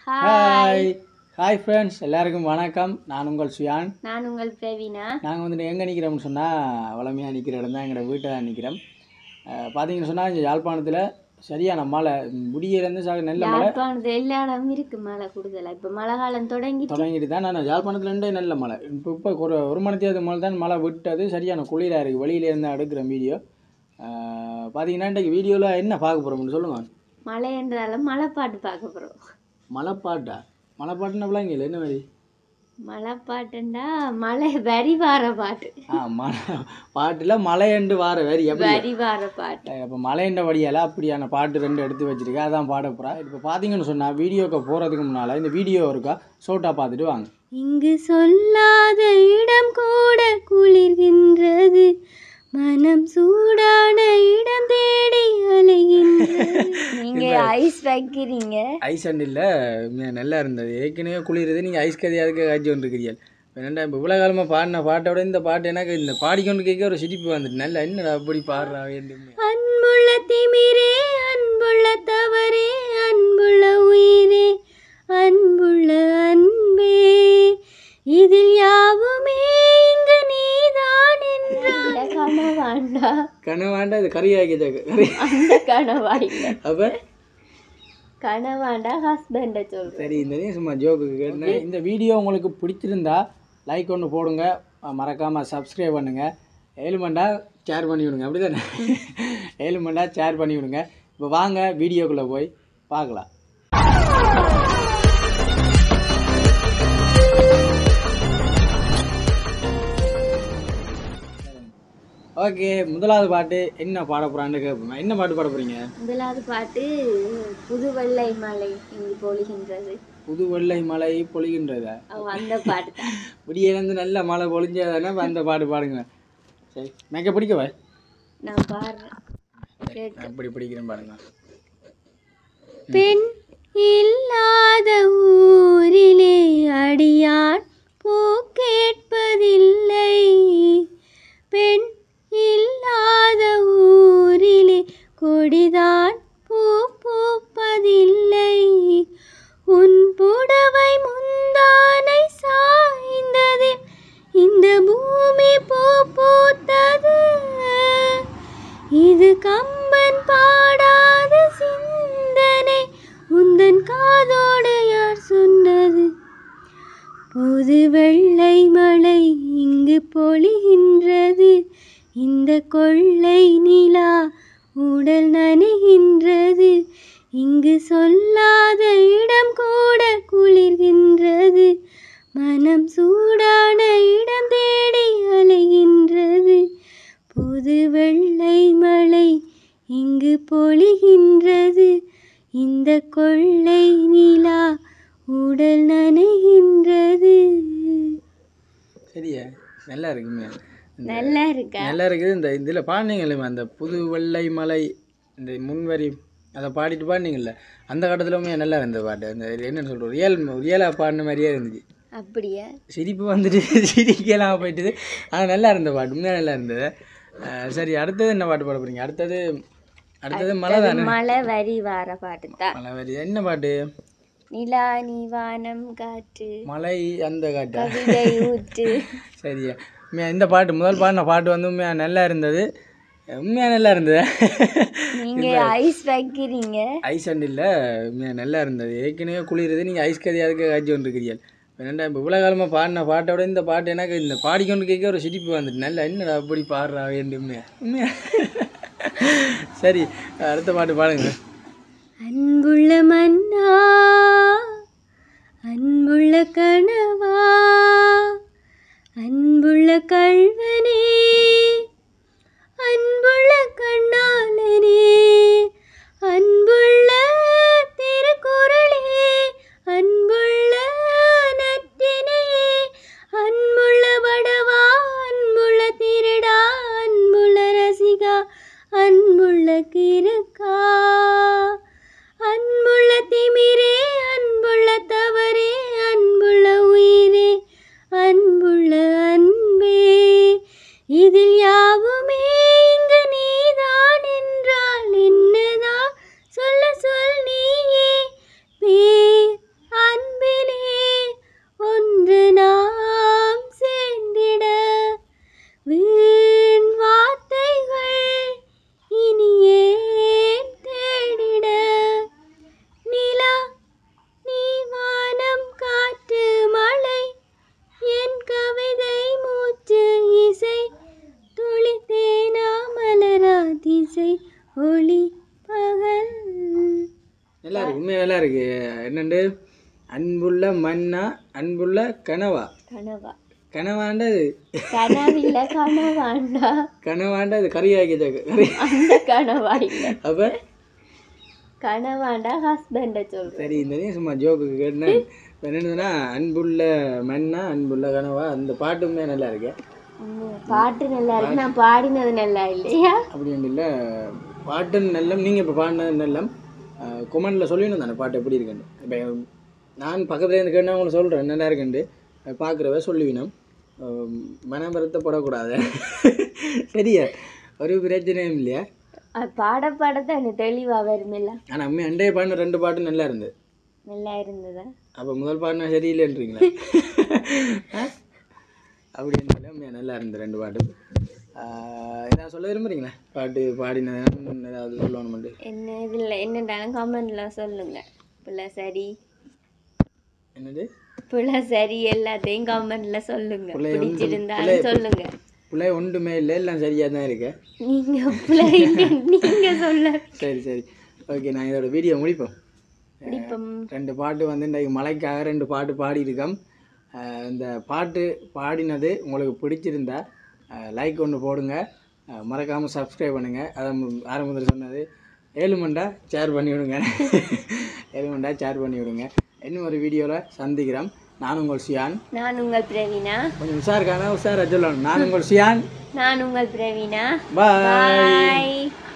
Hi hi friends எல்லாருக்கும் வணக்கம் நான் உங்கள் சுயான் நான் உங்கள் பிரவீனா நாங்கள் வந்துட்டு எங்கே நிற்கிறோம்னு சொன்னால் வளமையாக நிற்கிற இடம் தான் எங்களோட வீட்டில் தான் நிற்கிறோம் பார்த்தீங்கன்னு சொன்னால் இந்த யாழ்ப்பாணத்தில் சரியான மழை முடியிலேருந்து சாக நல்ல மழை யாழ்ப்பாணத்து எல்லா இடமும் இருக்கு மழை கூடுதலா இப்ப மழை காலம் தொடங்கி தொடங்கிட்டு தான் நான் யாழ்ப்பாணத்துல இருந்தே நல்ல மழை இப்போ இப்போ ஒரு ஒரு மணி தேதி மேலே தான் மழை விட்டது சரியான குளிராக இருக்குது வெளியில இருந்து எடுக்கிற வீடியோ பார்த்தீங்கன்னா இன்றைக்கு வீடியோவில் என்ன பார்க்க போகிறோம்னு சொல்லுங்கள் மழை என்றாலும் மழை பாட்டு பார்க்க போறோம் மலைப்பாட்டா மலைப்பாட்டுன்னா விளங்கல என்ன மாதிரி மழை பாட்டுண்டா மழை வரி வார பாட்டு ஆ மலை பாட்டில் மலையண்டு வார வேறு எப்படி வரி வார பாட்டு இப்போ மலையண்ட வடியால் அப்படியான பாட்டு ரெண்டு எடுத்து வச்சிருக்கேன் அதான் பாட போகிறா இப்போ பார்த்தீங்கன்னு சொன்னால் வீடியோக்கு போகிறதுக்கு முன்னால் இந்த வீடியோ இருக்கா ஷோட்டாக பார்த்துட்டு வாங்க இங்கு சொல்லாத இடம் கூட குளிர்கின்றது மனம் சூடான இடம் தேடி அலைகின்றது நீங்க ஐஸ் வைக்கிறீங்க ஐஸ் அண்டில் நல்லா இருந்தது ஏற்கனவே குளிருது நீங்கள் ஐஸ் கதை அதுக்கு காய்ச்சி கொண்டிருக்கிறீர்கள் என்னடா இப்போ இவ்வளோ காலமாக பாடின பாட்டோட இந்த பாட்டு எனக்கு இந்த பாடிக்கொண்டு கேட்க ஒரு சிரிப்பு வந்துட்டு நல்லா என்னடா அப்படி பாடுறா வேண்டும் அன்புள்ள திமிரே அன்புள்ள தவறே அன்புள்ள உயிரே அன்புள்ள அன்பே இதில் யாவுமே இங்கு நீதான் என்ற கனவாண்டா கனவாண்டா இது கறியாக்கி கறி அந்த கனவா இல்ல அப்போ கனவாண்டா ஹஸ்பண்ட சொல்றேன் சரி இந்த இது சும்மா ஜோக்குக்கு கேட்டேன் இந்த வீடியோ உங்களுக்கு பிடிச்சிருந்தா லைக் ஒன்று போடுங்க மறக்காமல் சப்ஸ்கிரைப் பண்ணுங்கள் ஏழுமண்டா ஷேர் பண்ணி விடுங்க அப்படி தானே ஏழுமண்டா ஷேர் பண்ணி விடுங்க இப்போ வாங்க வீடியோக்குள்ளே போய் பார்க்கலாம் ஓகே முதலாவது பாட்டு என்ன பாட போகிறான்னு கேட்போம் என்ன பாட்டு பாட போகிறீங்க முதலாவது பாட்டு புது வெள்ளை மலை இங்கு பொழிகின்றது புது வெள்ளை மலை பொழிகின்றதா அவ அந்த பாட்டு தான் விடியிலேருந்து நல்ல மழை பொழிஞ்சதானே அந்த பாட்டு பாடுங்க சரி மேக்க பிடிக்கவா நான் பாடுறேன் கேட்டு நான் இப்படி பிடிக்கிறேன் பாருங்க பெண் இல்லாத ஊரிலே அடியான் பூ கேட்பதில்லை பெண் இல்லாத ஊரிலே கொடிதான் பூ பூப்பதில்லை உன் புடவை முந்தானை சாய்ந்தது இந்த பூமி பூ பூத்தது இது கம்பன் பாடாத சிந்தனை உந்தன் காதோடு யார் சொன்னது புது வெள்ளை மழை இங்கு பொழிகின்றது இந்த கொள்ளை நிலா உடல் நனைகின்றது இங்கு சொல்லாத இடம் கூட குளிர்கின்றது மனம் சூடான இடம் தேடி அலைகின்றது புது வெள்ளை மழை இங்கு பொழிகின்றது இந்த கொள்ளை நிலா உடல் நனைகின்றது சரியா நல்லா இருக்குமே இந்த- நல்லா இருக்கா நல்லா இருக்குது இந்த இதில் பாடினீங்களே அந்த புது வெள்ளை மலை இந்த முன்வரி அதை பாடிட்டு பாடினீங்கல்ல அந்த கட்டத்துலமே நல்லா இருந்த பாட்டு அந்த என்னன்னு சொல்கிறோம் ரியல் ரியலாக பாடின மாதிரியே இருந்துச்சு அப்படியா சிரிப்பு வந்துட்டு சிரிக்கலாம் போயிட்டுது ஆனால் நல்லா இருந்த பாட்டு உண்மையாக நல்லா இருந்தது அஹ் சரி அடுத்தது என்ன பாட்டு பாட போகிறீங்க அடுத்தது அடுத்தது மழை தானே மழை வரி வார பாட்டு தான் மழை வரி என்ன பாட்டு நிலா நீ வானம் காற்று மலை அந்த காட்டா கவிதை ஊற்று சரியா உண்மையா இந்த பாட்டு முதல் பாடின பாட்டு வந்து உண்மையாக நல்லா இருந்தது உண்மையாக நல்லா இருந்தது நீங்க ஐஸ் வைக்கிறீங்க ஐஸ் அண்டில் உண்மையாக நல்லா இருந்தது ஏற்கனவே குளிருது நீங்கள் ஐஸ் கதை அதுக்கு காய்ச்சி கொண்டிருக்கிறீர்கள் என்னடா இப்போ இவ்வளோ காலமாக பாடின பாட்டோட இந்த பாட்டு எனக்கு இந்த பாடிக்கொண்டு கேட்க ஒரு சிரிப்பு வந்துட்டு நல்லா என்னடா அப்படி பாடுறா வேண்டும் உண்மையா உண்மையா சரி அடுத்த பாட்டு பாடுங்க அன்புள்ள மன்னா அன்புள்ள கணவா அன்புள்ள கள்வனே அன்புள்ள கண்ணாளனே அன்புள்ள திருக்குறளே அன்புள்ள நற்றினையே அன்புள்ள வடவா அன்புள்ள திருடா அன்புள்ள ரசிகா அன்புள்ள கிறுக்கா அன்புள்ள திமிரே என்னண்டு அன்புள்ள மன்னா அன்புள்ள கனவா கனவா கனவாண்டது கனவில்ல கனவாண்டா கனவாண்டது கறியாக்கிட்டாக்கு கறி அந்த கனவா இல்ல அப்போ கனவாண்டா ஹஸ்பண்ட சொல்றேன் சரி இந்த நீ சும்மா ஜோக்குக்கு கேட்டேன் இப்ப என்னதுன்னா அன்புள்ள மன்னா அன்புள்ள கனவா அந்த பாட்டுமே நல்லா இருக்கு உம், பாட்டு நல்லா இருக்கு நான் பாடினது நல்லா இல்லையா அப்படி ஒன்றும் இல்லை பாட்டு நல்லம் நீங்கள் இப்போ பாடினது நல்லம் கொமெண்டில் சொல்லிடணும் தானே பாட்டு எப்படி இருக்குன்னு இப்போ நான் பக்கத்துல இருந்து கேட்டால் உங்களுக்கு சொல்கிறேன் நல்லா இருக்குன்ட்டு பார்க்குறவ சொல்லுவினோம் மனபரத்தப்படக்கூடாது சரியா ஒரு பிரச்சனையும் இல்லையா அது பாட பாட தான் தெளிவா வருமில்ல ஆனால் அம்மே அண்டைய பாடின ரெண்டு பாட்டும் நல்லா இருந்தது நல்லா இருந்ததா அப்போ முதல் பாடினா சரியில்லைன்றீங்களா ஆ? அப்படி இருந்தாலும் அம்மையா நல்லா இருந்தது ரெண்டு பாட்டும் ஆஹ் ஏதாவது சொல்ல விரும்புறீங்களா பாட்டு பாடினது ஏதாவது சொல்லணுமெண்டு என்ன இதுல என்னண்டாலும் கமெண்ட்ல சொல்லுங்க பிள்ளை சரி என்னது பிள்ளை சரி எல்லாத்தையும் கமெண்ட்ல சொல்லுங்க பிள்ளை ஒன்றும் பிடிச்சிருந்தாலும் சொல்லுங்க பிள்ளை ஒன்றுமே இல்லை எல்லாம் சரியாக தான் இருக்கு நீங்க பிள்ளை நீங்க சொல்ல சரி சரி ஓகே நான் இதோட வீடியோ முடிப்போம் பிடிப்பம் ரெண்டு பாட்டு வந்து இன்றைக்கு மலைக்காக ரெண்டு பாட்டு பாடியிருக்கோம் ஆஹ் இந்த பாட்டு பாடினது உங்களுக்கு பிடிச்சிருந்தா லைக் ஒன்று போடுங்க மறக்காமல் சப்ஸ்கிரைப் பண்ணுங்கள் அதை மு- ஆரம்பத்தில் சொன்னது ஏழு மண்டா ஷேர் பண்ணி விடுங்க ஏழு மண்டா ஷேர் பண்ணி விடுங்க இன்னும் ஒரு வீடியோவில் சந்திக்கிறோம் நான் உங்கள் சியான் நான் உங்கள் பிரவீனா கொஞ்சம் உஷாருக்கான உஷாரா சொல்லணும் நான் உங்கள் சியான் நான் உங்கள் பிரவீனா பாய் பாய்